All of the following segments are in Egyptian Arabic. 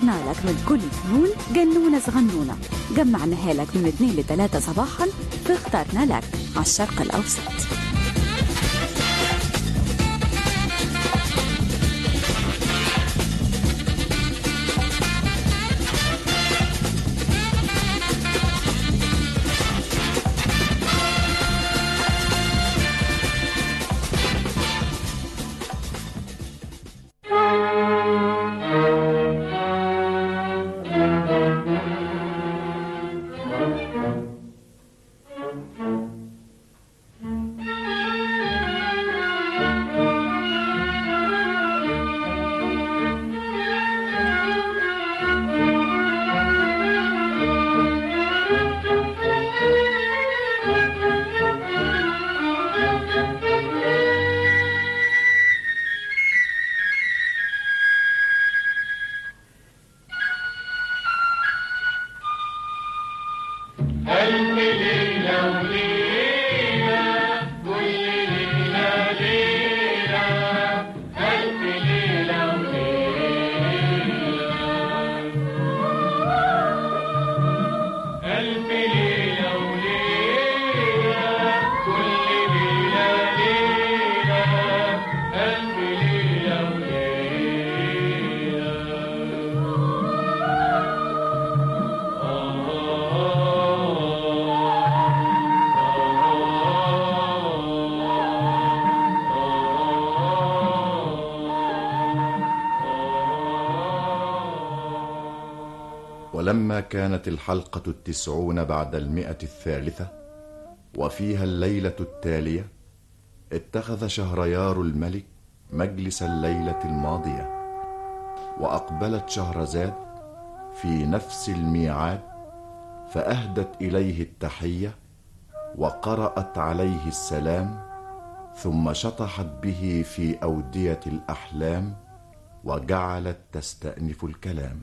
حضرنا لك من كل فنون جنونة صغنونة جمعناها لك من 2 ل 3 صباحا في اخترنا لك على الشرق الأوسط ولما كانت الحلقة التسعون بعد المئة الثالثة وفيها الليلة التالية اتخذ شهريار الملك مجلس الليلة الماضية وأقبلت شهرزاد في نفس الميعاد فأهدت إليه التحية وقرأت عليه السلام ثم شطحت به في أودية الأحلام وجعلت تستأنف الكلام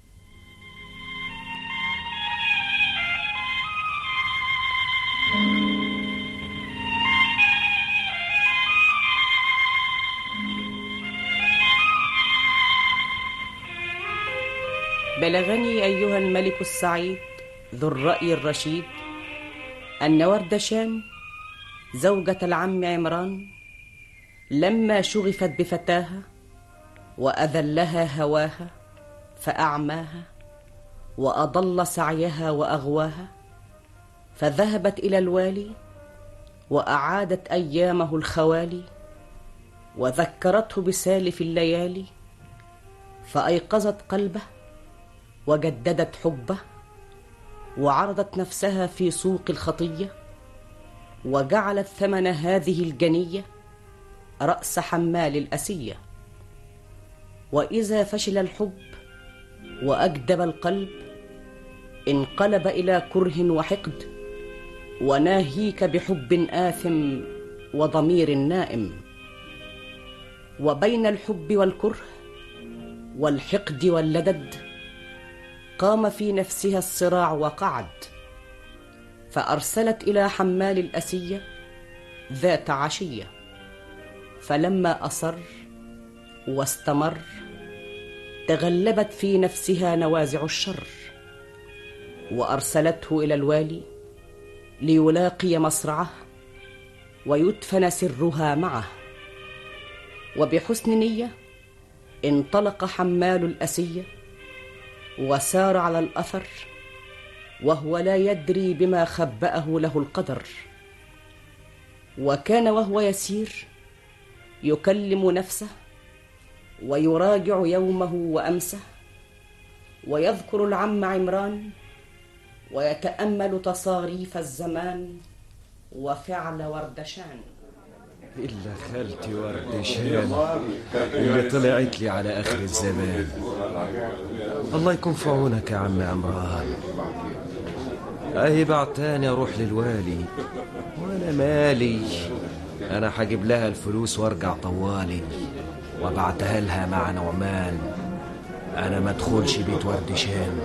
بلغني أيها الملك السعيد ذو الرأي الرشيد أن وردشان زوجة العم عمران لما شغفت بفتاها وأذلها هواها فأعماها وأضل سعيها وأغواها فذهبت إلى الوالي وأعادت أيامه الخوالي وذكرته بسالف الليالي فأيقظت قلبه وجددت حبه وعرضت نفسها في سوق الخطيه وجعلت ثمن هذه الجنيه راس حمال الاسيه واذا فشل الحب واجدب القلب انقلب الى كره وحقد وناهيك بحب اثم وضمير نائم وبين الحب والكره والحقد واللدد قام في نفسها الصراع وقعد فارسلت الى حمال الاسيه ذات عشيه فلما اصر واستمر تغلبت في نفسها نوازع الشر وارسلته الى الوالي ليلاقي مصرعه ويدفن سرها معه وبحسن نيه انطلق حمال الاسيه وسار على الاثر وهو لا يدري بما خباه له القدر وكان وهو يسير يكلم نفسه ويراجع يومه وامسه ويذكر العم عمران ويتامل تصاريف الزمان وفعل وردشان إلا خالتي وردشان اللي طلعت لي على آخر الزمان الله يكون في عونك يا عم عمران أهي بعتاني أروح للوالي وأنا مالي أنا هجيب لها الفلوس وأرجع طوالي وبعتها لها مع نعمان أنا ما أدخلش بيت وردشان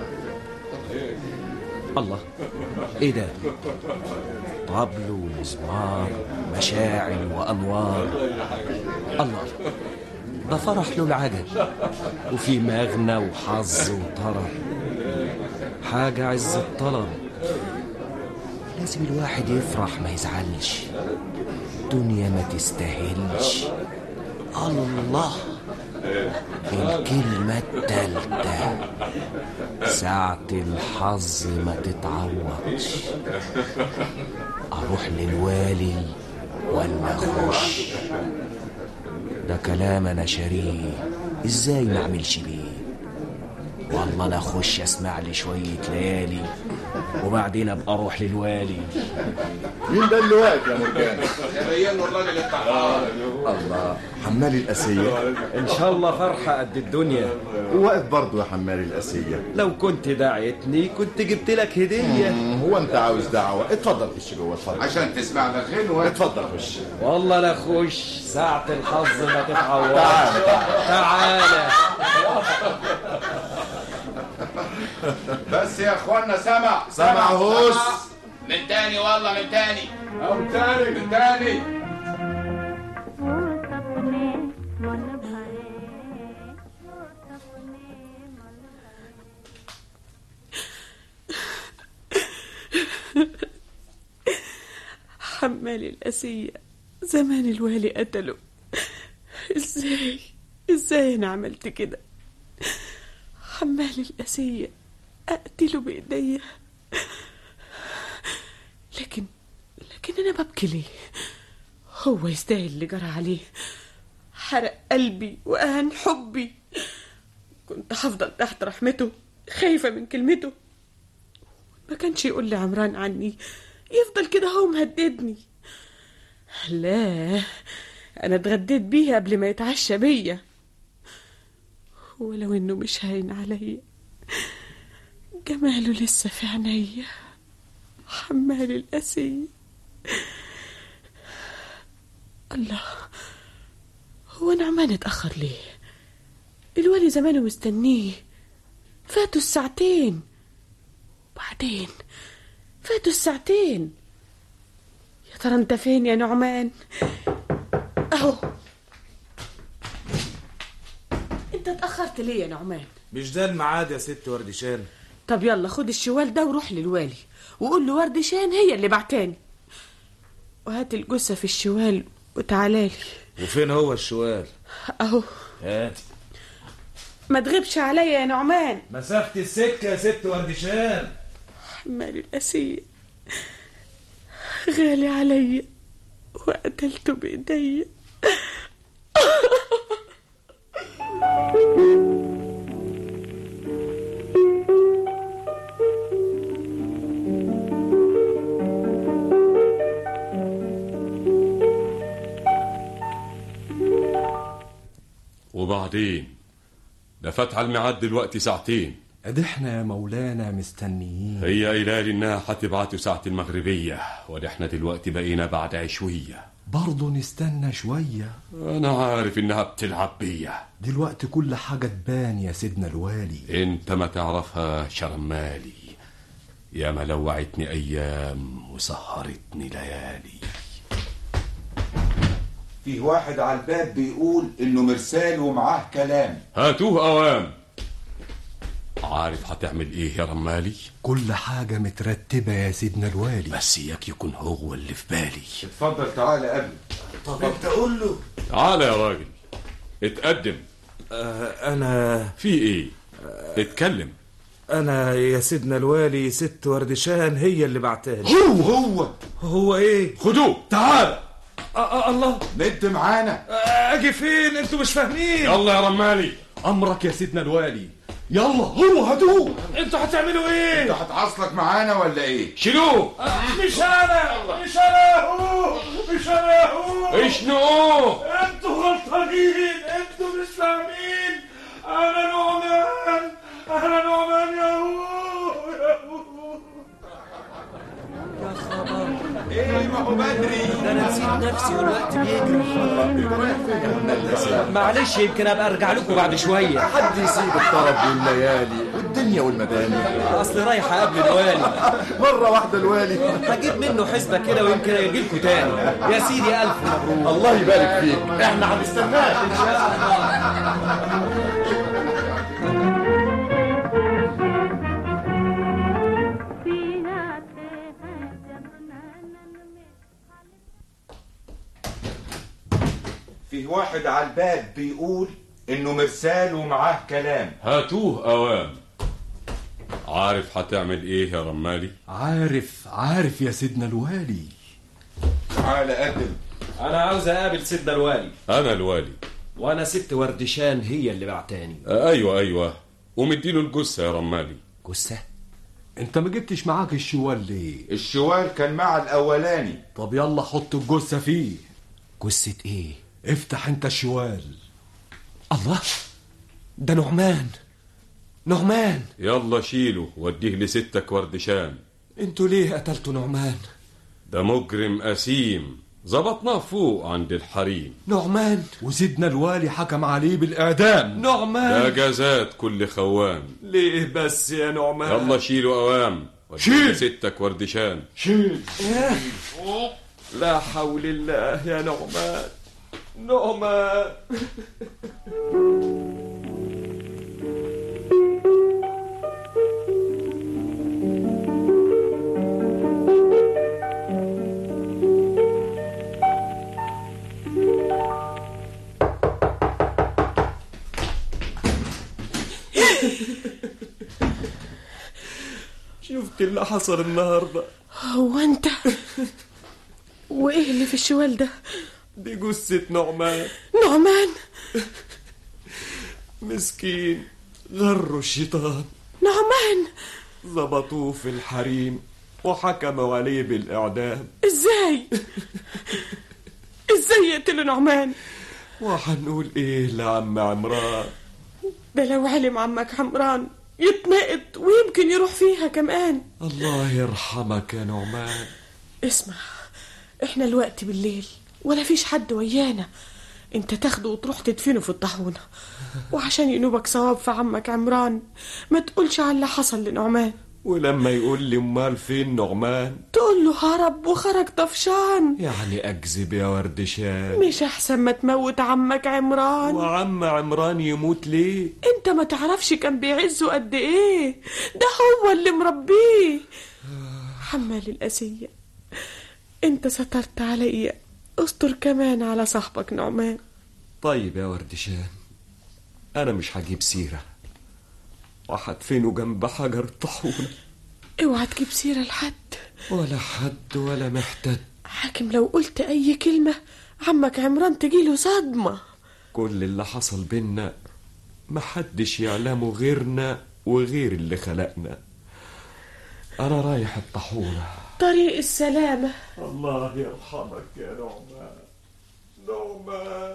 الله إيه ده طبل ومزمار مشاعل وأنوار الله ده فرح له العجل وفي مغنى وحظ وطرب حاجة عز الطلب لازم الواحد يفرح ما يزعلش الدنيا ما تستاهلش الله الكلمة التالتة ساعة الحظ ما تتعوضش أروح للوالي ولا أخش ده كلام أنا شاريه إزاي ما أعملش بيه والله لا أخش أسمع لي شوية ليالي وبعدين أبقى أروح للوالي مين ده اللي واقف يا مرجان يبين له الراجل الطحان الله حمال الأسية إن شاء الله فرحة قد الدنيا واقف برضه يا حمال الأسية لو كنت دعيتني كنت جبت لك هدية هو أنت عاوز دعوة اتفضل خش جوه اتفضل عشان تسمع لك غنوة اتفضل خش والله لا خش ساعة الحظ ما تتعوضش تعال تعالى بس يا اخوانا سمع سمع هوس. من تاني والله من تاني او تاني من تاني حمال الأسية زمان الوالي قتله ازاي ازاي انا عملت كده حمال الأسية أقتله بإيديا لكن لكن أنا ببكي ليه هو يستاهل اللي جرى عليه حرق قلبي وأهان حبي كنت هفضل تحت رحمته خايفة من كلمته ما كانش يقول لي عمران عني يفضل كده هو مهددني لا انا اتغديت بيه قبل ما يتعشى بيا ولو انه مش هاين عليا جماله لسه في عينيا حمال الأسي الله هو نعمان اتأخر ليه الوالي زمانه مستنيه فاتوا الساعتين بعدين فاتوا الساعتين يا ترى انت فين يا نعمان اهو انت اتأخرت ليه يا نعمان مش ده الميعاد يا ست وردشان طب يلا خد الشوال ده وروح للوالي وقول له ورد شان هي اللي بعتاني وهات الجثة في الشوال وتعالالي وفين هو الشوال اهو هات ما تغيبش عليا يا نعمان مسافة السكة يا ست وردشان حمال الأسية غالي عليا وقتلته بإيديا وبعدين ده فتح الميعاد دلوقتي ساعتين ادي احنا يا مولانا مستنيين هي قايله لي انها هتبعته ساعة المغربية وده احنا دلوقتي بقينا بعد عشوية برضه نستنى شوية انا عارف انها بتلعب بيا دلوقتي كل حاجة تبان يا سيدنا الوالي انت ما تعرفها شرمالي يا ما لوعتني ايام وسهرتني ليالي فيه واحد على الباب بيقول انه مرسال ومعاه كلام هاتوه اوام عارف هتعمل ايه يا رمالي كل حاجة مترتبة يا سيدنا الوالي بس اياك يكون هو اللي في بالي اتفضل تعالى قبل طب انت قول له تعالى يا راجل اتقدم آه انا في ايه اتكلم انا يا سيدنا الوالي ست وردشان هي اللي بعتها لي هو هو هو ايه خدوه تعال آه آه الله مد معانا آه اجي فين انتوا مش فاهمين يلا يا رمالي أمرك يا سيدنا الوالي يلا هو هاتوه انتوا هتعملوا انت ايه هتعصلك معانا ولا ايه شيلوه مش انا مش انا هو مش انا هو اشنقوه انتوا غلطانين انتوا مش فاهمين انا نعمان انا نعمان يا هو يا هو ايه ما هو بدري ده انا نسيت نفسي والوقت بيجري معلش يمكن ابقى ارجع لكم بعد شويه حد يسيب الطرب والليالي والدنيا الدنيا والمداني اصل رايح اقابل الوالي مرة واحدة الوالي هجيب منه حسبه كده ويمكن يجيلكوا تاني يا سيدي الف مبروك الله يبارك فيك احنا هنستناك ان شاء الله فيه واحد على الباب بيقول انه مرسال ومعاه كلام هاتوه اوام عارف هتعمل ايه يا رمالي عارف عارف يا سيدنا الوالي تعال قدم انا عاوز اقابل سيدنا الوالي انا الوالي وانا ست وردشان هي اللي بعتاني آه، ايوه ايوه ومديله الجثه يا رمالي جثه انت ما جبتش معاك الشوال ليه الشوال كان مع الاولاني طب يلا حط الجثة فيه جثه ايه افتح انت الشوال الله ده نعمان نعمان يلا شيله وديه لستك وردشان انتوا ليه قتلتوا نعمان ده مجرم أسيم ظبطناه فوق عند الحريم نعمان وسيدنا الوالي حكم عليه بالإعدام ده نعمان جزات كل خوان ليه بس يا نعمان يلا شيله أوام وديه شيل. لستك وردشان شيل لا حول الله يا نعمان نعمان شفت اللي حصل النهارده هو انت وايه اللي في الشوال ده دي جثة نعمان نعمان مسكين غروا الشيطان نعمان ظبطوه في الحريم وحكموا عليه بالإعدام ازاي ازاي يقتلوا نعمان وحنقول إيه لعم عمران ده لو علم عمك عمران يتنقط ويمكن يروح فيها كمان الله يرحمك يا نعمان اسمع احنا الوقت بالليل ولا فيش حد ويانا انت تاخده وتروح تدفنه في الطاحونة وعشان ينوبك ثواب في عمك عمران ما تقولش على اللي حصل لنعمان ولما يقول لي امال فين نعمان تقول له هرب وخرج طفشان يعني اكذب يا وردشان مش احسن ما تموت عمك عمران وعم عمران يموت ليه انت ما تعرفش كان بيعزه قد ايه ده هو اللي مربيه حمال الأسية انت سترت عليا استر كمان على صاحبك نعمان طيب يا وردشان انا مش هجيب سيرة وهدفنه جنب حجر طاحونة اوعى تجيب سيرة لحد ولا حد ولا محتد حاكم لو قلت اي كلمة عمك عمران تجيله صدمة كل اللي حصل بينا محدش يعلمه غيرنا وغير اللي خلقنا انا رايح الطاحونة طريق السلامة الله يرحمك يا نعمان نعمان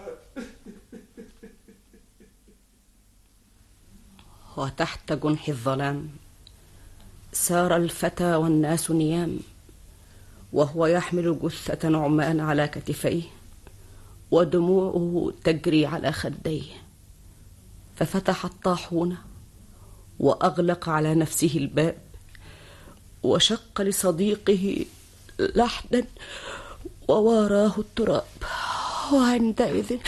وتحت جنح الظلام سار الفتى والناس نيام وهو يحمل جثة نعمان على كتفيه ودموعه تجري على خديه ففتح الطاحونة وأغلق على نفسه الباب وشق لصديقه لحدا وواراه التراب وعندئذ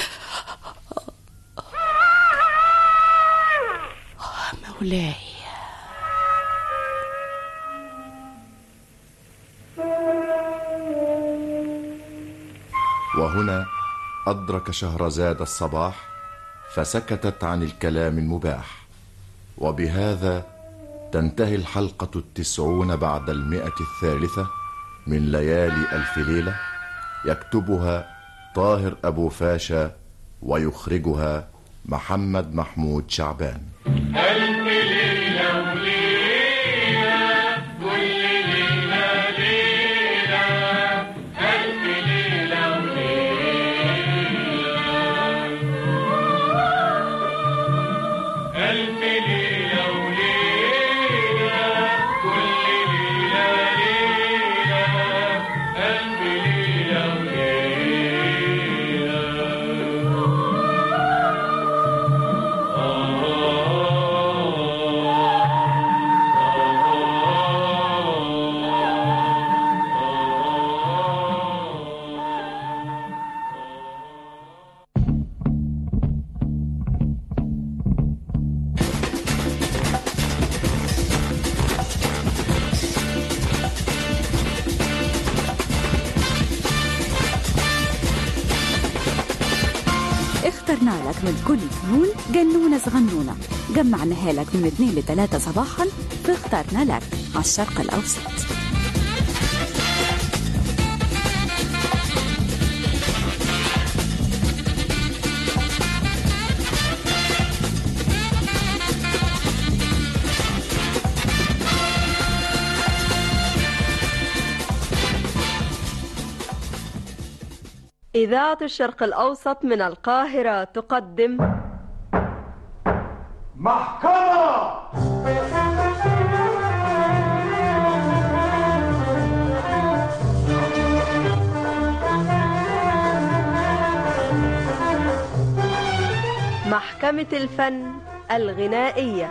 مولاي وهنا أدرك شهرزاد الصباح فسكتت عن الكلام المباح وبهذا تنتهي الحلقة التسعون بعد المئة الثالثة من ليالي ألف ليلة يكتبها طاهر أبو فاشا ويخرجها محمد محمود شعبان ألف ليلة وليلة كل ليلة ليلة ألف ليلة وليلة ألف ليلة وليلة كل ليلة ليلة ألف ليلة وليلة اخترنا لك من كل فنون جنونة صغنونة جمعناها لك من 2 ل 3 صباحا في اخترنا لك على الشرق الأوسط إذاعة الشرق الأوسط من القاهرة تقدم محكمة محكمة الفن الغنائية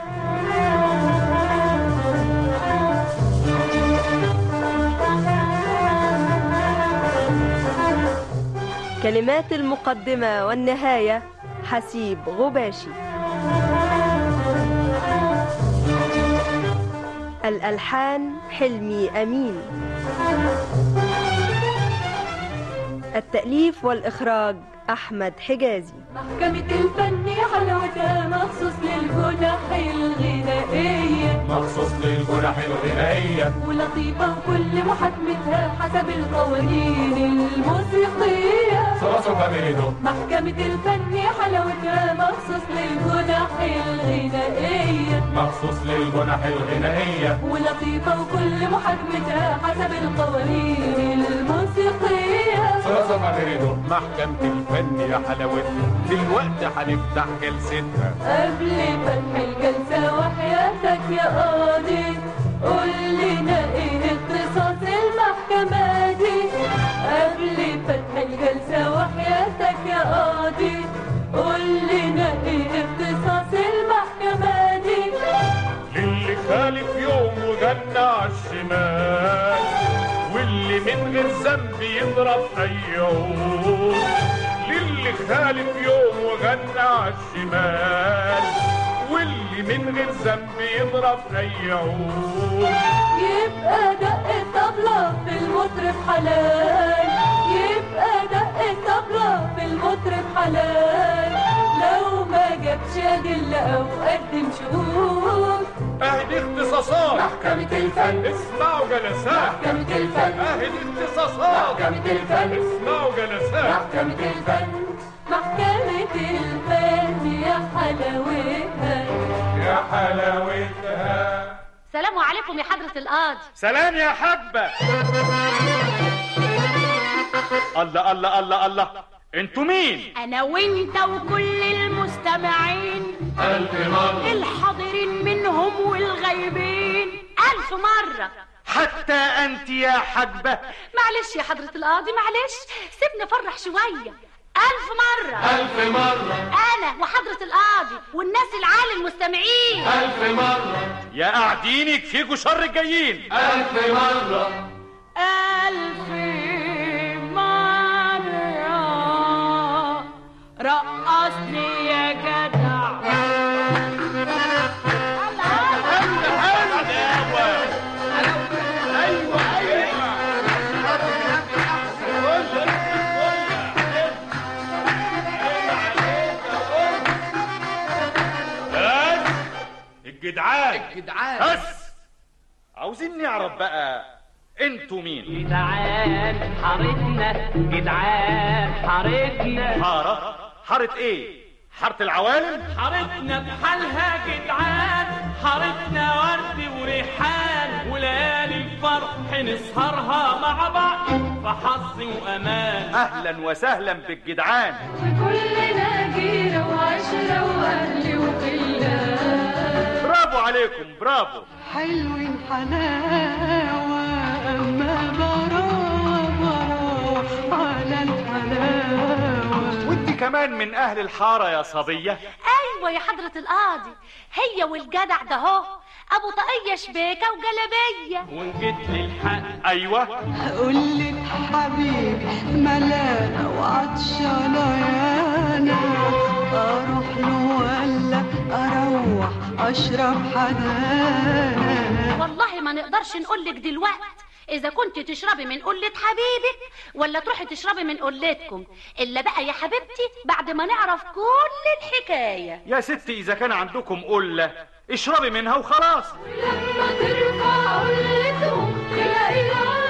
كلمات المقدمة والنهاية حسيب غباشي الألحان حلمي أمين التأليف والإخراج أحمد حجازي محكمة الفن حلاوتها مخصوص للجنح الغنائية مخصوص للجنح الغنائية ولطيفة وكل محاكمتها حسب القوانين الموسيقية صلاصو كاميريدو محكمة الفن حلاوتها مخصوص للجنح الغنائية مخصوص للجنح الغنائية ولطيفة وكل محاكمتها حسب القوانين الموسيقية صلاصو كاميريدو محكمة الفن يا حلاوتها دلوقتي هنفتح جلستها قبل فتح الجلسة وحياتك يا قاضي قول لنا ايه اختصاص المحكمة دي قبل فتح الجلسة وحياتك يا قاضي قول لنا ايه اختصاص المحكمة دي للي خالف يوم وجنة عالشمال واللي من غير ذنب يضرب اي عود للي خالف يوم وجنة عالشمال واللي من غير ذنب يضرب اي عود يبقى دق الطبلة في المطرب حلال يبقى دق الطبلة في المطرب حلال لو ما جابش أدلة أو قدم شهود اهدي اختصاصات محكمة الفن اسمعوا جلسات محكمة الفن اهدي اختصاصات محكمة الفن اسمعوا جلسات محكمة الفن محكمة الفن يا حلاوتها يا حلاوتها سلام عليكم يا حضرة القاضي سلام يا حبة الله الله الله الله انتوا مين أنا وأنت وكل المستمعين ألف مرة الحاضرين منهم والغايبين ألف مرة حتى انت يا حجبة معلش يا حضرة القاضي معلش سيبني أفرح شوية ألف مرة ألف مرة أنا وحضرة القاضي والناس العالي المستمعين ألف مرة يا قاعدين يكفيكوا شر الجايين ألف مرة ألف مرة رقصني يا جدع بس الجدعان جدعان بس عاوزين نعرف بقى انتوا مين جدعان حارتنا جدعان حارتنا حارة حارة ايه حارة العوالم حارتنا بحالها جدعان حارتنا ورد وريحان وليالي الفرح نسهرها مع بعض في حظ وامان اهلا وسهلا بالجدعان كلنا جيرة وعشرة وأهل وقلة برافو عليكم برافو حلوين حلاوة أما براوة براوة على الحلاوة وانت كمان من اهل الحارة يا صبية أيوة يا حضرة القاضي هي والجدع ده هو أبو طاقية شبيكة وجلبية وان جيت للحق ايوه أقول لك حبيبي ملانة وعطشانة يانا أروح له ولا أروح أشرب حدانا والله ما نقدرش نقولك دلوقت اذا كنت تشربي من قلة حبيبك ولا تروحي تشربي من قلتكم الا بقى يا حبيبتي بعد ما نعرف كل الحكاية يا ستي اذا كان عندكم قله اشربي منها وخلاص لما ترفع قلتهم تلاقيها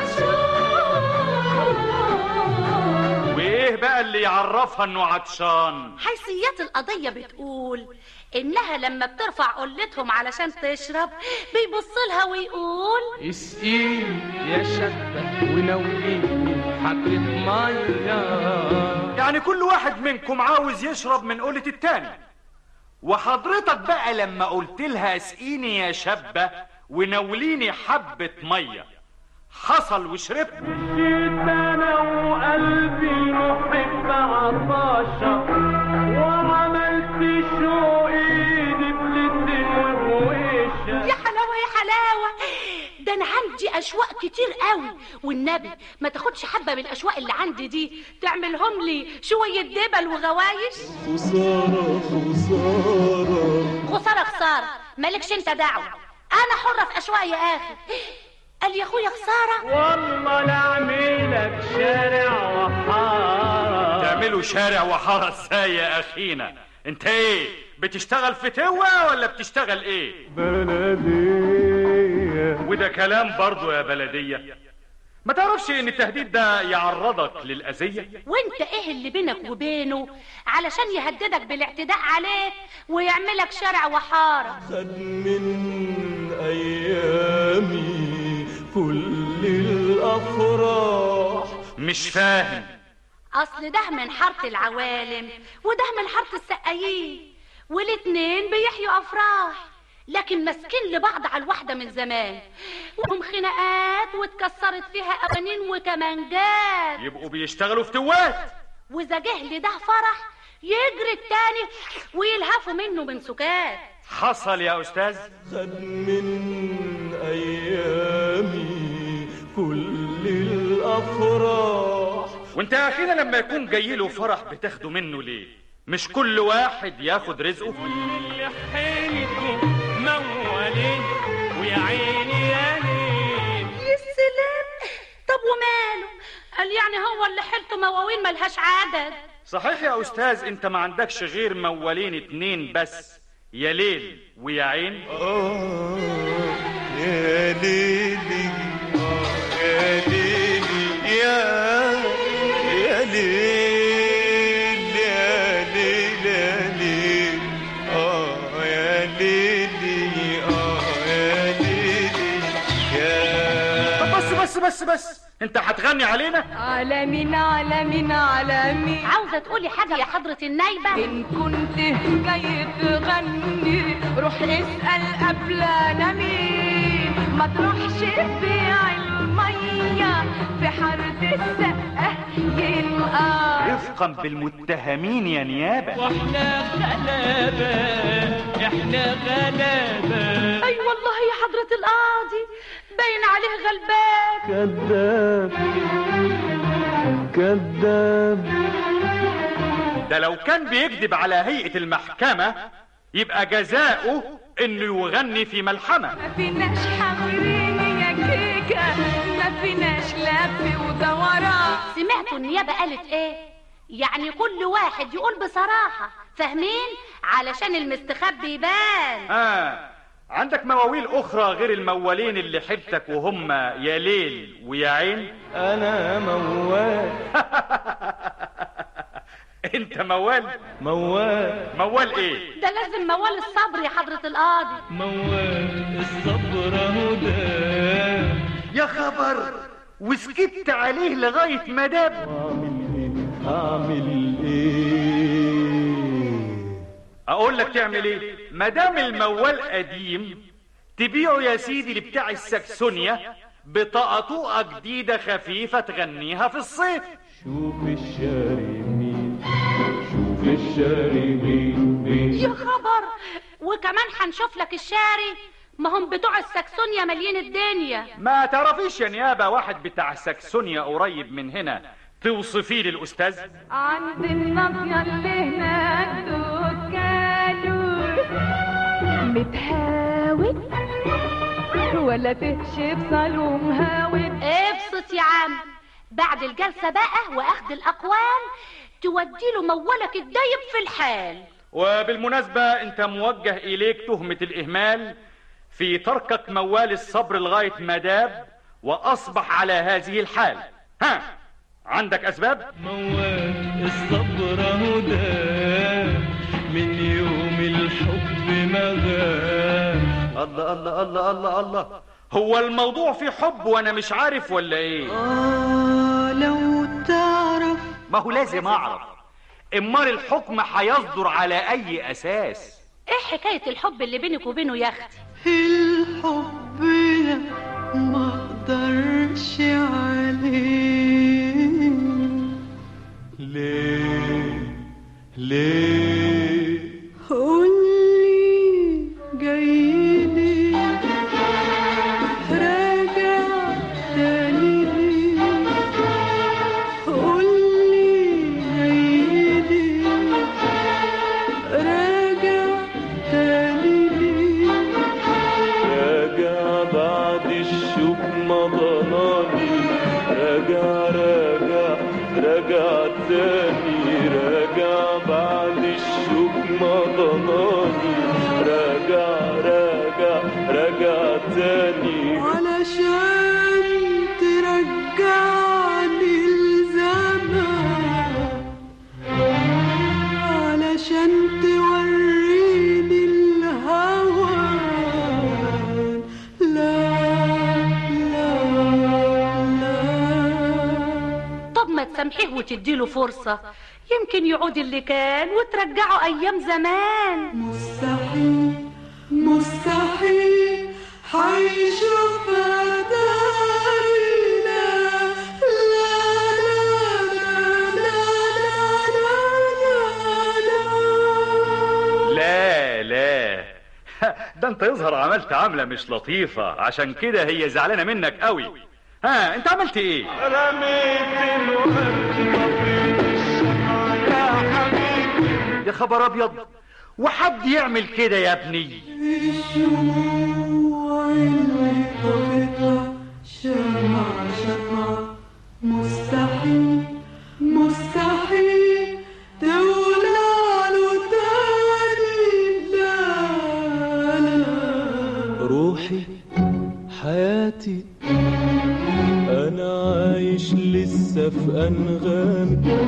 عطشان وايه بقى اللي يعرفها انه عطشان حيثيات القضية بتقول إنها لما بترفع قلتهم علشان تشرب بيبص لها ويقول اسقيني يا شابة ونوليني حبة مية يعني كل واحد منكم عاوز يشرب من قلة التاني وحضرتك بقى لما قلت لها اسقيني يا شابة ونوليني حبة مية حصل وشربت انا وقلبي المحب عطاشة وعملت شو ايدي بلدن ووشة يا حلاوة يا حلاوة ده أنا عندي أشواق كتير قوي والنبي ما تاخدش حبة من الأشواق اللي عندي دي تعملهم لي شوية دبل وغوايش خسارة خسارة خسارة خسارة مالكش انت دعوة أنا حرة في أشواقي يا أخي قال يا أخويا خسارة والله لا اعملك شارع وحارة تعملوا شارع وحارة ازاي يا اخينا انت ايه بتشتغل في توة ولا بتشتغل ايه بلدية وده كلام برضو يا بلدية ما تعرفش ان التهديد ده يعرضك للأذية وانت ايه اللي بينك وبينه علشان يهددك بالاعتداء عليك ويعملك شارع وحارة خد من ايامي كل الافراح مش فاهم اصل ده من حارة العوالم وده من حارة السقايين والاتنين بيحيوا افراح لكن ماسكين لبعض على الواحدة من زمان وهم خناقات واتكسرت فيها قوانين وكمانجات يبقوا بيشتغلوا في توات واذا جه لده فرح يجري التاني ويلهفوا منه من سكات حصل يا استاذ خد من ايامي كل الافراح وانت يا اخينا لما يكون جاي له فرح بتاخده منه ليه مش كل واحد ياخد رزقه حيلكم موالين ويا عيني يا ليل يا سلام طب وماله قال يعني هو اللي حيلته مواويل ملهاش عدد صحيح يا استاذ انت ما عندكش غير موالين اتنين بس يا ليل ويا عين آه يا ليلي آه يا ليلي يا يا ليل يا ليل يا ليل آه يا ليلي آه يا ليلي يا طب بس بس بس بس انت هتغني علينا على مين على مين على مين عاوزة تقولي حاجة يا حضرة النايبة إن كنت جاي تغني روح اسأل قبلنا مين ما تروحش تبيع المية في حارة السقة يلقى رفقا بالمتهمين يا نيابة واحنا غلابة احنا غلابة اي والله يا حضرة القاضي باين عليه غلبان كذاب كذاب ده لو كان بيكذب على هيئة المحكمة يبقى جزاؤه انه يغني في ملحمة ما فيناش حاضرين يا كيكة ما فيناش لف ودوران سمعتوا النيابة قالت ايه يعني كل واحد يقول بصراحة فاهمين علشان المستخبي يبان آه عندك مواويل أخرى غير الموالين اللي حبتك وهم يا ليل ويا عين انا موال انت موال موال موال ايه ده لازم موال الصبر يا حضرة القاضي موال الصبر هدى يا خبر وسكت عليه لغاية ما داب اعمل ايه اقول لك تعمل ايه مادام الموال قديم تبيعه يا سيدي لبتاع السكسونيا بطقطوقة جديدة خفيفة تغنيها في الصيف شوف الشاري مين شوف الشاري مين مين يا خبر وكمان هنشوف لك الشاري ما هم بتوع السكسونيا مالين الدنيا ما تعرفيش يا نيابة واحد بتاع سكسونيا قريب من هنا توصفيه للأستاذ عند الناصية اللي هناك دول كانوا متهاوت ولا تهشب صالون هاود ابسط يا عم بعد الجلسة بقى واخد الأقوال توديله مولك الدايب في الحال وبالمناسبة انت موجه اليك تهمة الاهمال في تركك موال الصبر لغاية ما داب واصبح على هذه الحال ها عندك اسباب موال الصبر هدى من يوم الحب ما غاب الله الله الله الله الله هو الموضوع في حب وانا مش عارف ولا ايه آه لو تعرف ما هو لازم اعرف امال الحكم هيصدر على اي اساس ايه حكاية الحب اللي بينك وبينه يا اختي الحب ده ما اقدرش عليه ليه ليه قولي جايلي راجع تاني ليه قولي جايلي راجع تاني ليه راجع بعد الشوك مضناني راجع راجع راجع تاني راجع بعد الشوك مضناني راجع راجع راجع تاني علشان ترجعني الزمان علشان توريني الهوى لا لا لا طب ما تسامحيه وتديله فرصة يمكن يعود اللي كان وترجعه أيام زمان مستحيل مستحيل حيشوف دارنا لا لا لا لا لا لا ده انت يظهر عملت عملة مش لطيفة عشان كده هي زعلانة منك قوي ها انت عملت ايه رميت الورد يا حبيبي يا خبر ابيض وحد يعمل كده يا ابني الشموع اللي طفتها شمع شمع مستحيل مستحيل تولع له تاني لا لا روحي حياتي انا عايش لسه في انغامي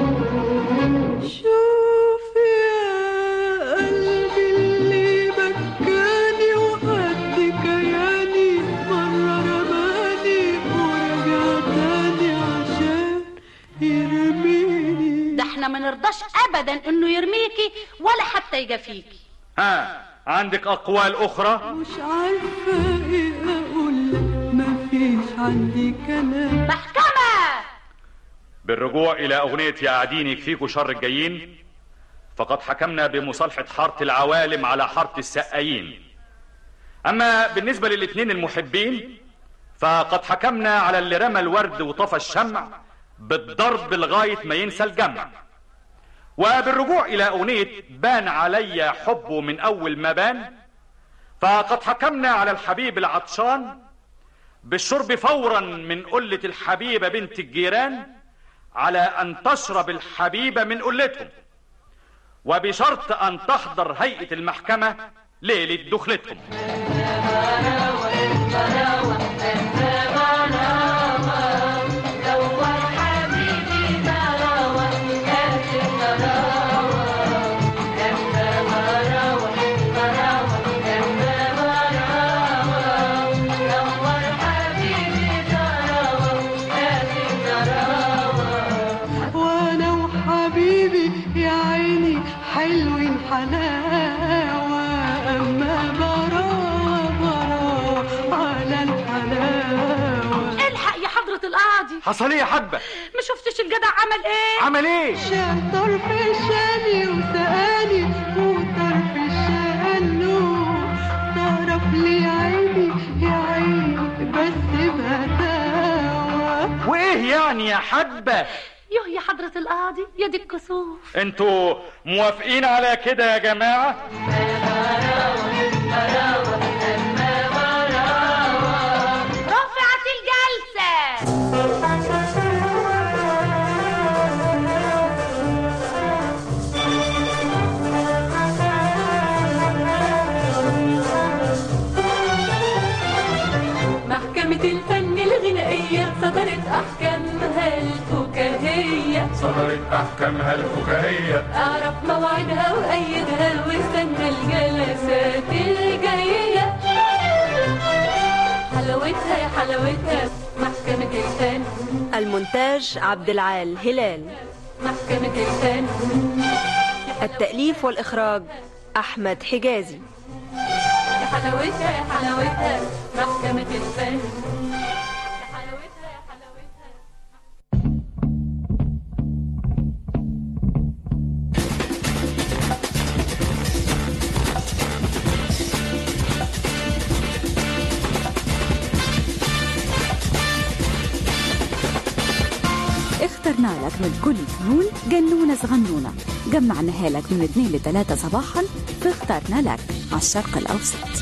شوف يا قلبي اللي بكاني وقد كياني مرة رماني ورجع تاني عشان يرميني ده احنا ما نرضاش أبدا إنه يرميكي ولا حتى يجافيكي ها عندك اقوال اخرى مش عارفة ايه اقول لك مفيش عندي كلام محكمة بالرجوع الى اغنية يا عدين يكفيكوا شر الجايين فقد حكمنا بمصالحة حارة العوالم على حارة السقايين اما بالنسبة للاثنين المحبين فقد حكمنا على اللي رمى الورد وطفى الشمع بالضرب لغاية ما ينسى الجمع وبالرجوع إلى أغنية بان علي حبه من أول ما بان فقد حكمنا على الحبيب العطشان بالشرب فورا من قلة الحبيبة بنت الجيران على أن تشرب الحبيبة من قلتهم وبشرط أن تحضر هيئة المحكمة ليلة دخلتهم وانا وحبيبي يا عيني حلوين حلاوة اما برا برا على الحلاوة الحق يا حضرة القاضي حصل ايه يا حبة ما شفتش الجدع عمل ايه عمل ايه شطر في شاني وسقاني وطرف شانه طرف لي عيني يا عيني بس بهداوة وايه يعني يا حبة يوه يا حضرة القاضي يا دي الكسوف انتوا موافقين على كده يا جماعة العربية صدرت أحكامها الفكاهية صدرت أحكامها الفكاهية أعرف موعدها وأيدها واستنى الجلسات الجاية حلاوتها يا حلاوتها محكمة الفن المونتاج عبد العال هلال محكمة الفن التأليف والإخراج أحمد حجازي يا حلاوتها يا حلاوتها محكمة الفن اخترنا لك من كل فنون جنونة صغنونة جمعناها لك من 2 ل 3 صباحا فاخترنا لك على الشرق الأوسط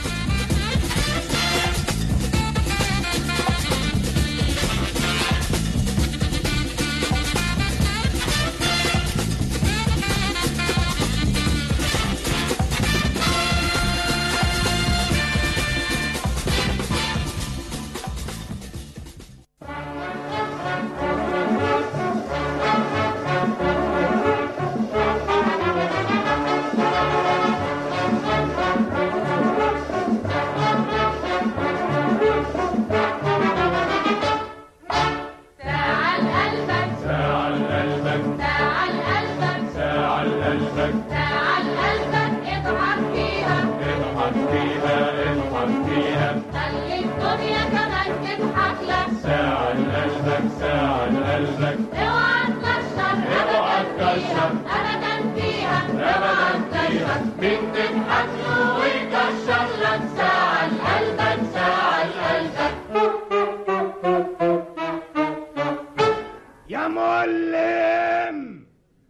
تعال قلبك تعال قلبك تعال قلبك تعال قلبك تعال قلبك اضحك فيها اضحك فيها اضحك فيها خلي الدنيا كمان تضحك لك تعال قلبك تعال قلبك اوعى تكشر اوعى ابدا تكشر. فيها ابدا فيها اوعى ابدا تكشر فيها مين تضحك له ويكشر لك تعال قلبك تعال قلبك يا معلم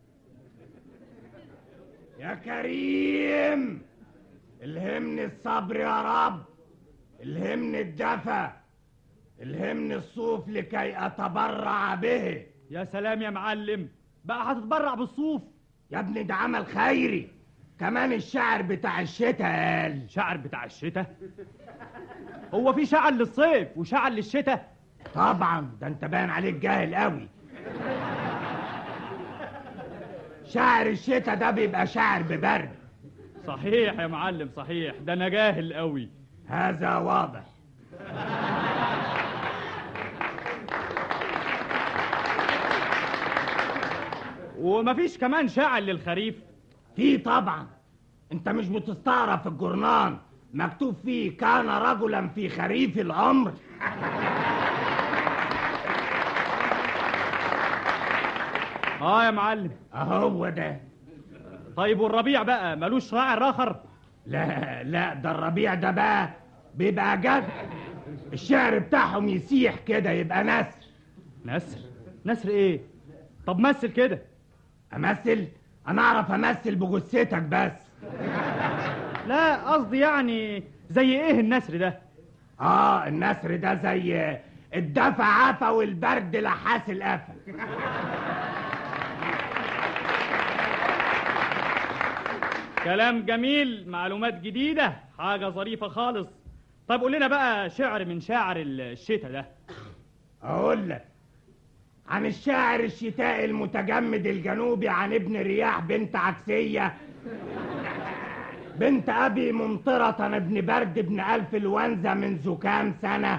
يا كريم الهمني الصبر يا رب الهمني الدفى الهمني الصوف لكي اتبرع به يا سلام يا معلم بقى هتتبرع بالصوف يا ابني ده عمل خيري كمان الشعر بتاع الشتاء قال شعر بتاع الشتاء هو في شعر للصيف وشعر للشتاء طبعا ده انت باين عليك جاهل قوي شعر الشتاء ده بيبقى شعر ببرد صحيح يا معلم صحيح ده انا جاهل قوي هذا واضح ومفيش كمان شعر للخريف في طبعا انت مش بتستعرف في الجورنان مكتوب فيه كان رجلا في خريف العمر اه يا معلم اهو ده طيب والربيع بقى ملوش شاعر اخر لا لا ده الربيع ده بقى بيبقى جد الشعر بتاعهم يسيح كده يبقى نسر نسر نسر ايه طب مثل كده امثل انا اعرف امثل بجثتك بس لا قصدي يعني زي ايه النسر ده اه النسر ده زي الدفع عفا والبرد لحاس القفا كلام جميل معلومات جديدة حاجة ظريفة خالص طيب قول لنا بقى شعر من شاعر الشتاء ده اقول لك عن الشاعر الشتائي المتجمد الجنوبي عن ابن رياح بنت عكسية بنت أبي ممطرة ابن برد ابن ألف الونزة منذ كام سنة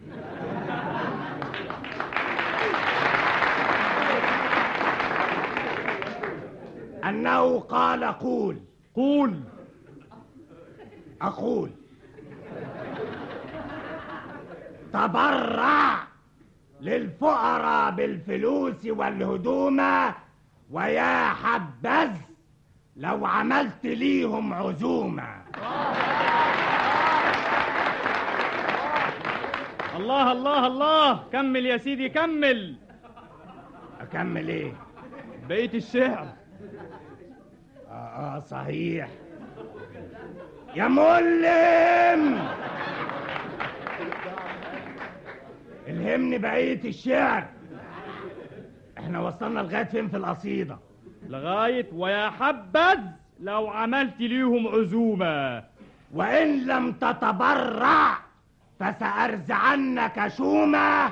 أنه قال قول قول أقول تبرع للفقراء بالفلوس والهدوم ويا حبذ لو عملت ليهم عزومة الله الله الله كمل يا سيدي كمل أكمل إيه؟ بقية الشعر آه, آه صحيح يا ملم الهمني بقية الشعر احنا وصلنا لغاية فين في القصيدة لغاية ويا حبذ لو عملت ليهم عزومة وإن لم تتبرع فسأرزعنك شومة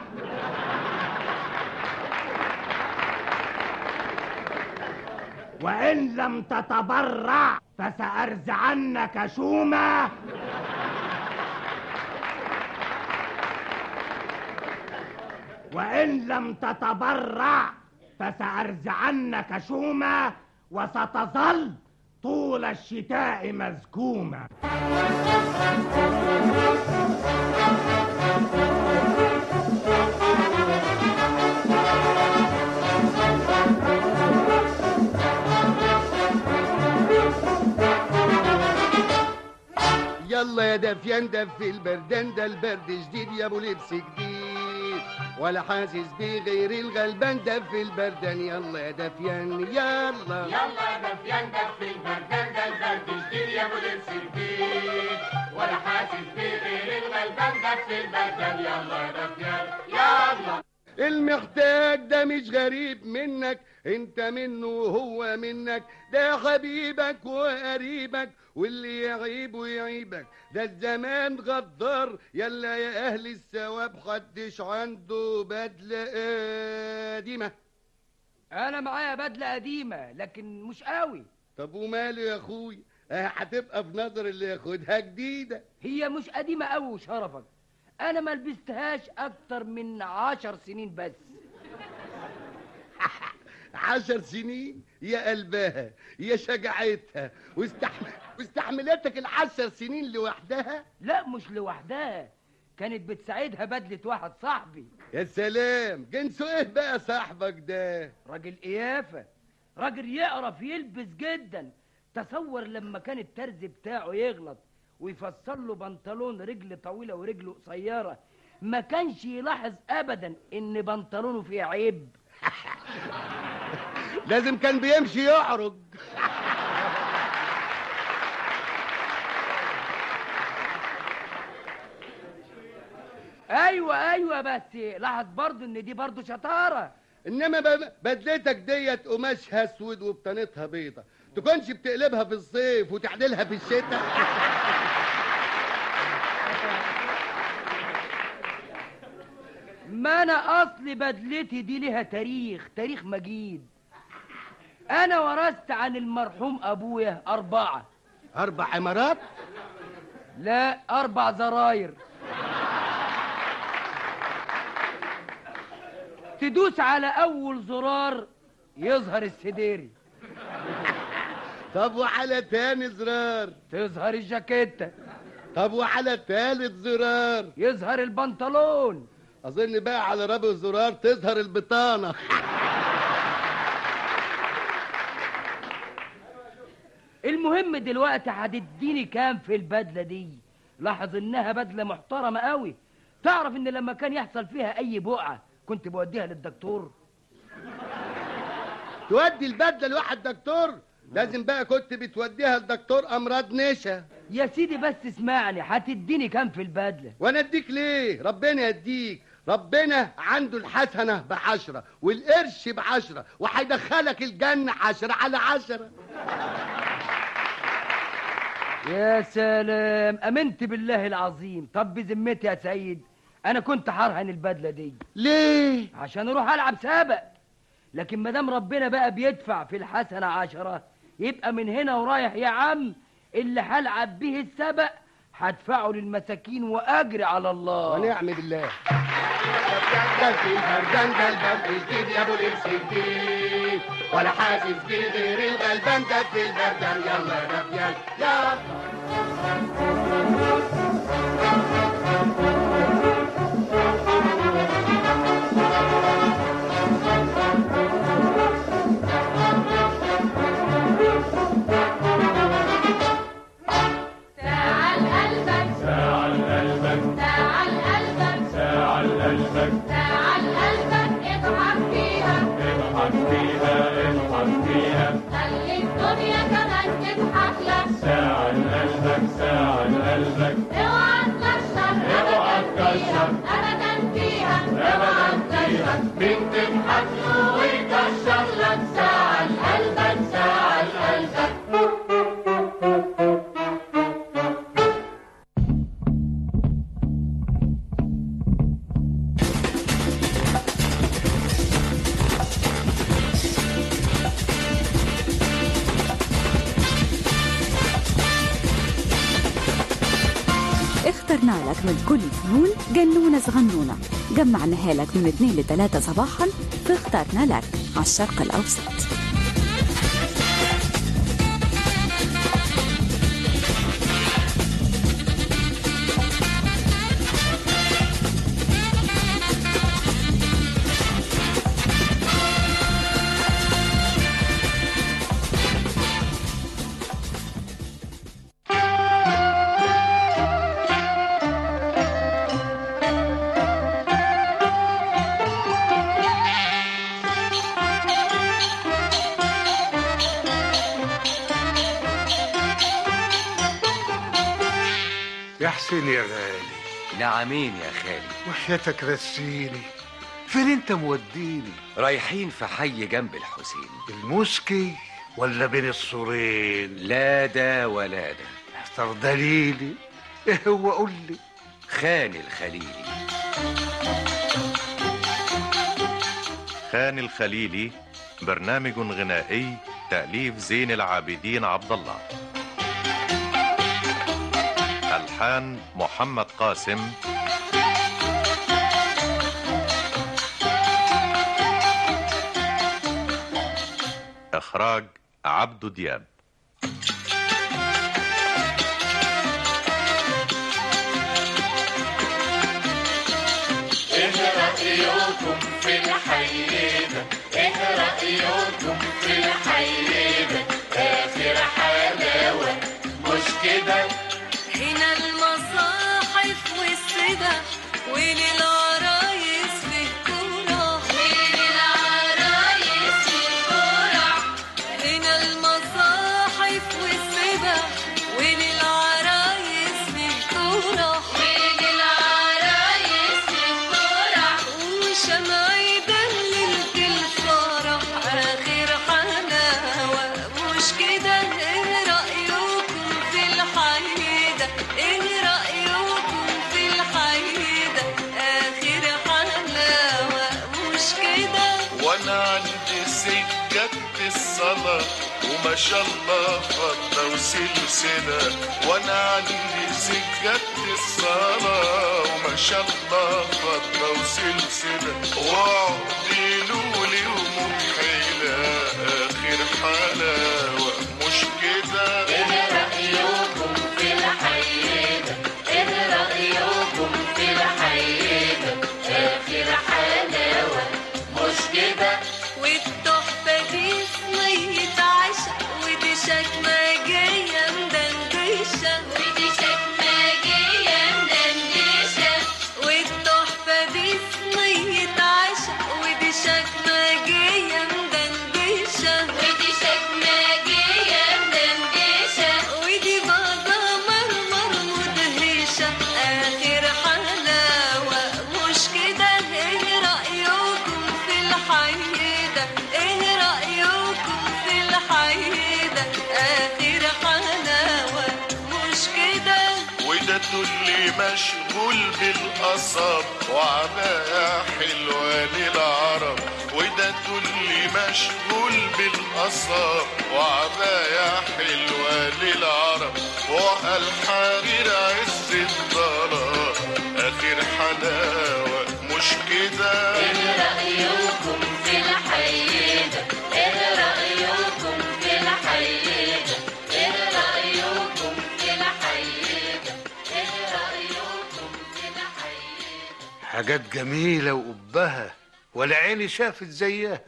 وإن لم تتبرع فسأرزعنك شومة وإن لم تتبرع فسأرزعنك شومة وستظل طول الشتاء مزكومة يلا يا دفيان دفي البردان ده البرد جديد يا ابو لبس جديد ولا حاسس بيه غير الغلبان دفي البردان يلا يا دفيان يلا يلا يا دفيان دفي البردان ده البرد جديد يا ابو لبس جديد ولا حاسس بيه غير الغلبان دفي البردان يلا يا دفيان يلا المحتاج ده مش غريب منك انت منه وهو منك ده حبيبك وقريبك واللي يعيبه يعيبك ده الزمان غدار يلا يا اهل الثواب حدش عنده بدله قديمه انا معايا بدله قديمه لكن مش قوي طب وماله يا اخوي اه هتبقى في نظر اللي ياخدها جديده هي مش قديمه قوي شرفك انا ما لبستهاش اكتر من عشر سنين بس عشر سنين يا قلبها يا شجاعتها واستحمل واستحملتك العشر سنين لوحدها لا مش لوحدها كانت بتساعدها بدلة واحد صاحبي يا سلام جنسه ايه بقى صاحبك ده راجل قيافة راجل يقرف يلبس جدا تصور لما كان الترز بتاعه يغلط ويفصل له بنطلون رجل طويلة ورجله قصيرة ما كانش يلاحظ ابدا ان بنطلونه فيه عيب لازم كان بيمشي يعرج ايوه ايوه بس لاحظ برضو ان دي برضو شطاره انما ب- بدلتك ديت قماشها اسود وبطانتها بيضه تكونش بتقلبها في الصيف وتعدلها في الشتاء ما انا اصل بدلتي دي لها تاريخ تاريخ مجيد انا ورثت عن المرحوم ابويا اربعه اربع عمارات لا اربع زراير تدوس على اول زرار يظهر السديري طب وعلى تاني زرار تظهر الجاكيته طب وعلى تالت زرار يظهر البنطلون اظن بقى على رابع زرار تظهر البطانه المهم دلوقتي هتديني كام في البدله دي لاحظ انها بدله محترمه قوي تعرف ان لما كان يحصل فيها اي بقعه كنت بوديها للدكتور تودي البدله لواحد دكتور لازم بقى كنت بتوديها لدكتور امراض نشا يا سيدي بس اسمعني هتديني كام في البدله وانا اديك ليه ربنا يديك ربنا عنده الحسنة بعشرة والقرش بعشرة وهيدخلك الجنة عشرة على عشرة يا سلام امنت بالله العظيم طب بذمتي يا سيد انا كنت هرهن البدله دي ليه عشان اروح العب سابق لكن ما دام ربنا بقى بيدفع في الحسنه عشرة يبقى من هنا ورايح يا عم اللي هلعب به السبق هدفعه للمساكين واجري على الله ونعم بالله ده في البردان ده البرد جديد يا ابو لبس جديد ولا حاسس بيه غير الغلبان ده في البردان يلا يا دفيان يلا تعال قلبك تعال قلبك تعال قلبك تعال قلبك تعال قلبك اضحك فيها اضحك فيها اضحك فيها خلي الدنيا كمان تضحك لك تعال قلبك تعال قلبك اوعى تكشر اوعى اخترنا لك من كل فنون جنونة صغنونة جمعناها لك من 2 ل 3 صباحا في اخترنا لك على الشرق الأوسط يا حسين يا غالي نعمين يا خالي وحياتك رسيني فين انت موديني رايحين في حي جنب الحسين المسكي ولا بين السورين لا ده ولا ده اختار دليلي ايه هو قول لي خان الخليلي خان الخليلي برنامج غنائي تأليف زين العابدين عبد الله ألحان محمد قاسم إخراج عبدو دياب ايه رأيكم في الحي ده ايه رأيكم في الحي ده اخر حلاوة مش كده هنا المصاحف والسبح وللعرايس في الكورة وللعرايس في الكورة هنا المصاحف والسبح وللعرايس في الكورة وللعرايس في الكورة وشمعي دللت الفرح آخر حلاوة مش كده ايه رأيكم في الحي ده ايه رأيكم في الحي ده آخر حلاوة مش كده وانا عندي سجادة الصلاة وما شاء الله فضة وسلسلة وانا عندي سجادة الصلاة وما شاء الله فضة وسلسلة وعقدي لولي ومكحلة اخر حلاوة مش كده ايه رأيكم في الحي ده ايه رأيكم في الحي ده اخر حلاوة مش كده والتحفة دي صينية عشا ودي شكمجية مدندشة ودي شكمجية مدندشة والتحفة دي صينية عشا ودي شكمجية مدندشة ودي شكمجية مدندشة ودي بيضة مرمر مدهشة آخر حلاوة مش كده ايه رأيكم في الحي ده ايه رأيكم في الحي ده آخر حلاوة مش كده وده تقولي مشغول بالقصب وعباية حلوة للعرب وده تقولي مشغول بالقصب وعباية حلوة للعرب والحرير عز الضلال آخر حلاوة مش كده ايه رأيكم في الحي ده ايه رأيكم في الحي ده ايه رأيكم في الحي ده ايه رأيكم في الحي حاجات جميلة وقبها ولا عيني شافت زيها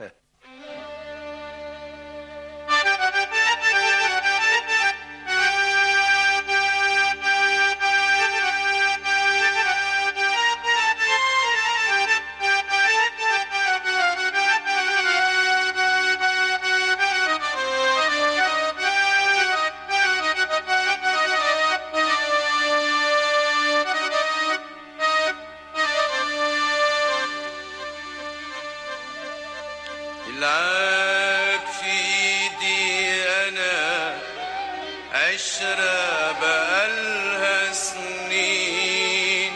العاد في ايدي انا عشرة بقالها سنين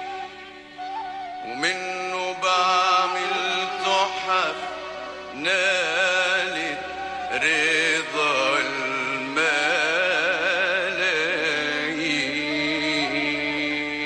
ومنه بعمل تحف نالت رضا الملايين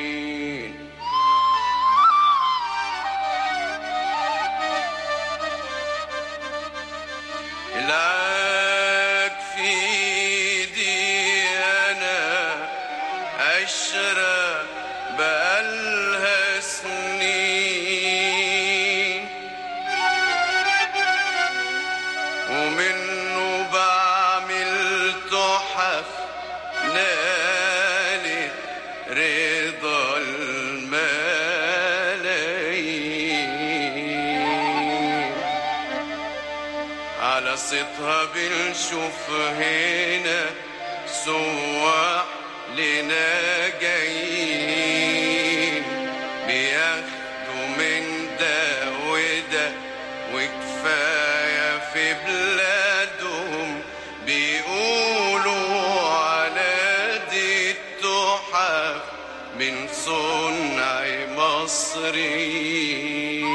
على صيتها بنشوف هنا سواح لنا جايين بياخدوا من ده وده وكفاية في بلادهم بيقولوا على دي التحف من صنع مصريين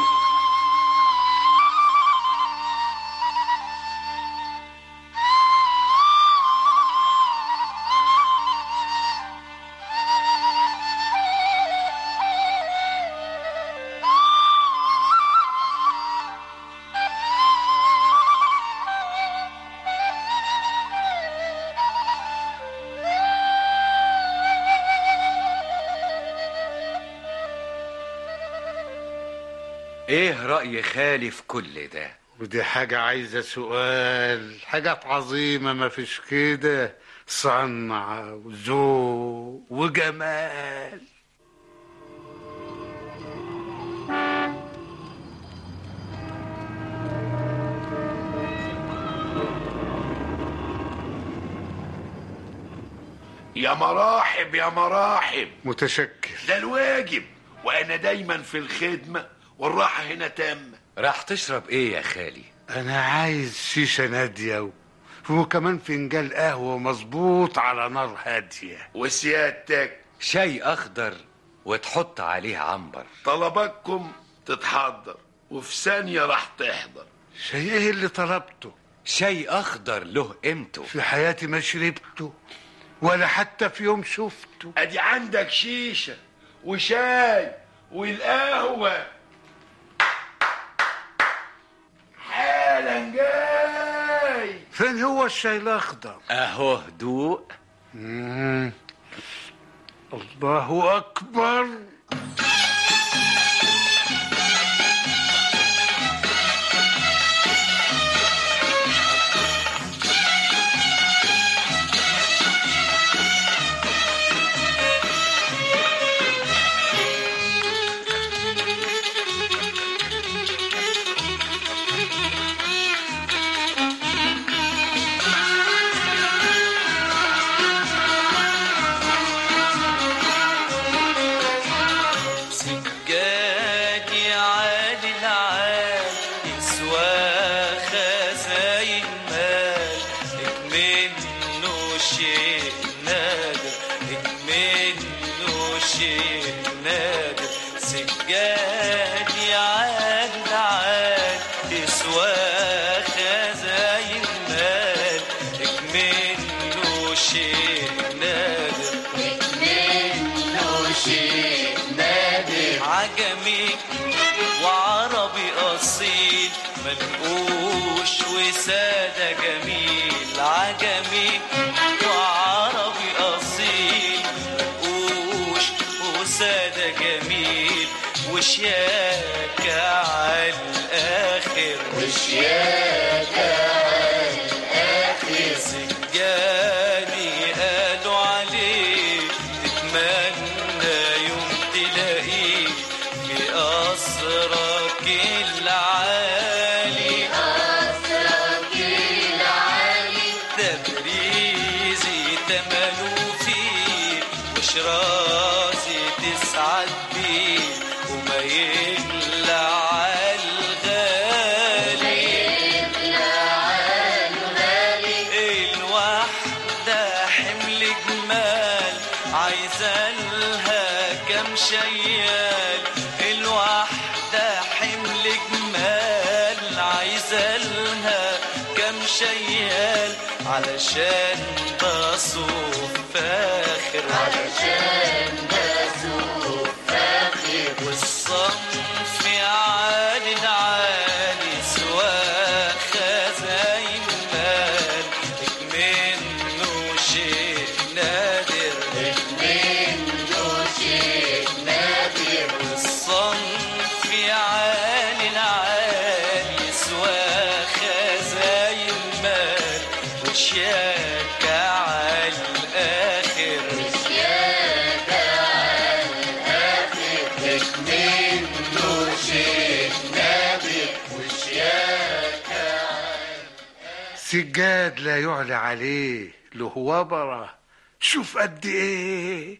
ايه رأي خالي في كل ده ودي حاجة عايزة سؤال حاجات عظيمة ما فيش كده صنعة وذوق وجمال يا مراحب يا مراحب متشكر ده الواجب وانا دايما في الخدمه والراحه هنا تامه راح تشرب ايه يا خالي أنا عايز شيشة نادية و- وكمان فنجان قهوة مظبوط على نار هادية وسيادتك شاي اخضر وتحط عليه عنبر طلباتكم تتحضر وفي ثانيه راح تحضر شاي ايه اللي طلبته شاي اخضر له قيمته في حياتي ما شربته ولا حتى في يوم شفته ادي عندك شيشه وشاي والقهوه حالا جاي فين هو الشاي الاخضر اهو هدوء مم. الله اكبر سجادي عالي العال يسوى خزاين مال منه شيء نادر منه شيء نادر سجادي عالي العال يسوى خزاين مال منه شيء نادر منه شيء نادر عجمي وعربي أصيل منقوش وسادة جميل عجمي وعربي أصيل منقوش وسادة جميل وشياكة على الآخر وشياكة على الآخر سجادي قالوا عليه تتمنى يوم تلاقيه في قصرك العالي قصرك العالي تبريزي تملوا فيه وشرازي تسعد بيه وما يغلى عالغالي الواحدة حمل جمال عايزة لها كم شيال الواحدة حمل جمال عايزة لها كم شيال علشان ده صوف فاخر علشان ده صوف فاخر والصنف عالي العالي سوا خزاين مال منه شيء نادر منه شيء نادر والصنف عالي العالي سوا خزاين مال وشياكة على الآخر وشياكة على الآخر منه سجاد لا يعلى عليه له وبرة شوف قد ايه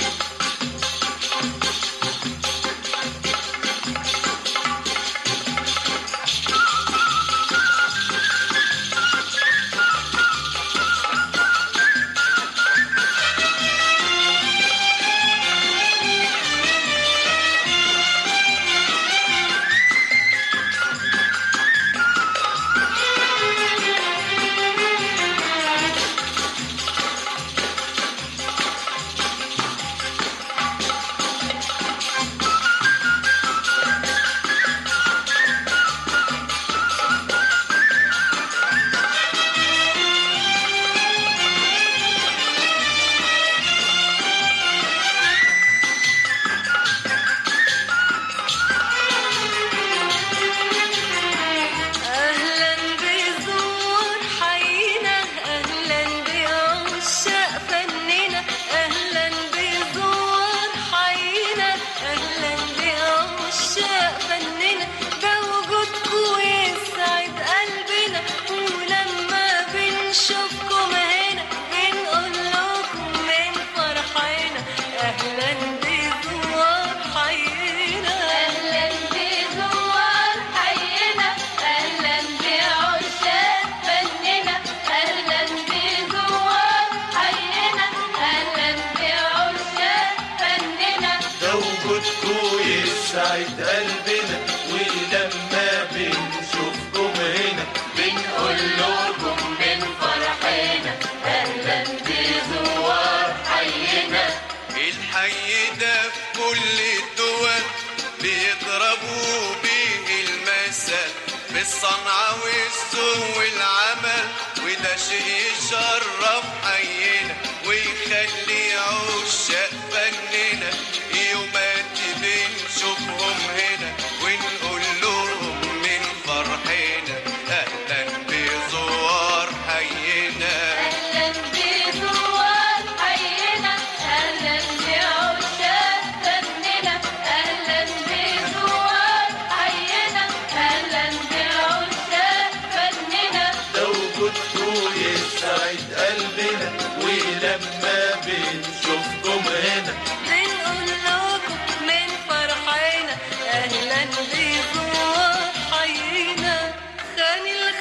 أهلا بزور حينا أهلا بعشاق فننا أهلا بزور حينا أهلا بعشاق فننا ده وجودكوا يسعد قلبنا ولما بنشوفكم هنا بنقول لكم من فرحنا أهلا بزور حينا أهلا بزور حينا أهلا بعشاق فننا أهلا بزور حينا أهلا بعشاق فننا ده وجودكوا يسعد قلبنا ولما بنشوفكم هنا بنقول لكم من فرحنا أهلا بزوار حينا الحي ده في كل الدول بيضربوا بيه المثل بالصنعة والسوق والعمل وده شيء يشرف حينا ويخلي عشاق فننا يومات بنشوفهم هنا ونقول لهم من فرحنا أهلا بزوار حينا أهلا بزوار حينا أهلا بعشاق فننا أهلا بزوار حينا أهلا بعشاق فننا ده وجودكوا يسعد قلبنا ولما بنشوفكم هنا بنقول لكم من فرحنا أهلا بزوار حينا خان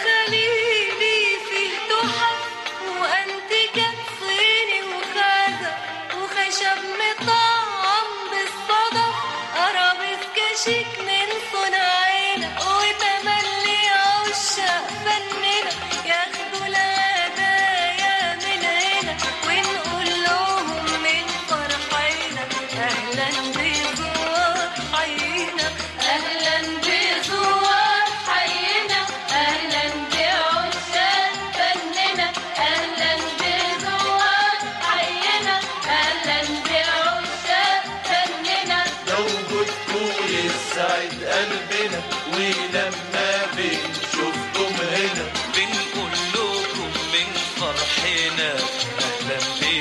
الخليلي فيه تحف وأنتجة صيني وخزف وخشب مطعم بالصدف أرابيسك شيك من صناعنا وتملي عشاق فننا ياخدوا الهدايا من هنا ونقول لهم من فرحنا أهلا بزوار حينا أهلا بزوار حينا أهلا بعشاق فننا أهلا بزوار حينا أهلا بعشاق فننا ده وجودكوا يسعد قلبنا ولما بنشوفكم هنا بنقول لكم من فرحنا اهلا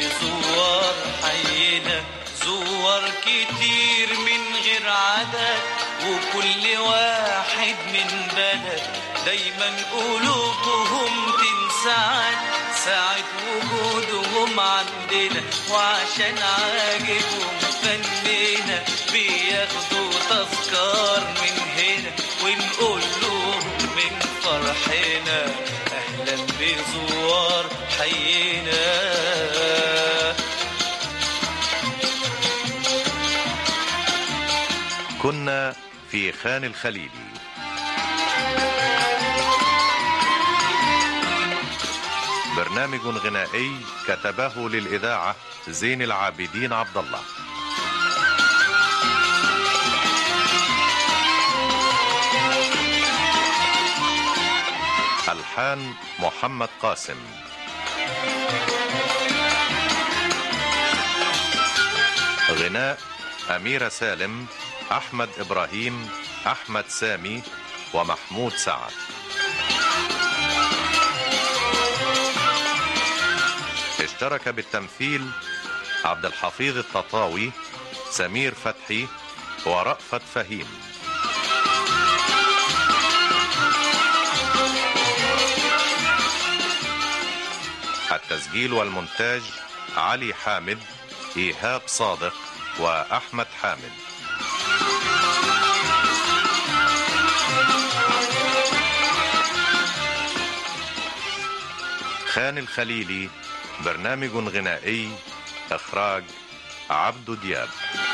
بزوار حينا زوار كتير من غير عدد وكل واحد من بلد دايما قلوبهم تنسعد ساعة وجودهم عندنا وعشان عاجبهم فننا بياخدوا تذكار من هنا ونقول لهم من فرحنا اهلا بزوار حينا كنا في خان الخليلي برنامج غنائي كتبه للإذاعة زين العابدين عبد الله ألحان محمد قاسم غناء أميرة سالم أحمد إبراهيم أحمد سامي ومحمود سعد اشترك بالتمثيل عبد الحفيظ التطاوي سمير فتحي ورأفت فهيم التسجيل والمونتاج علي حامد إيهاب صادق وأحمد حامد خان الخليلي برنامج غنائي إخراج عبد دياب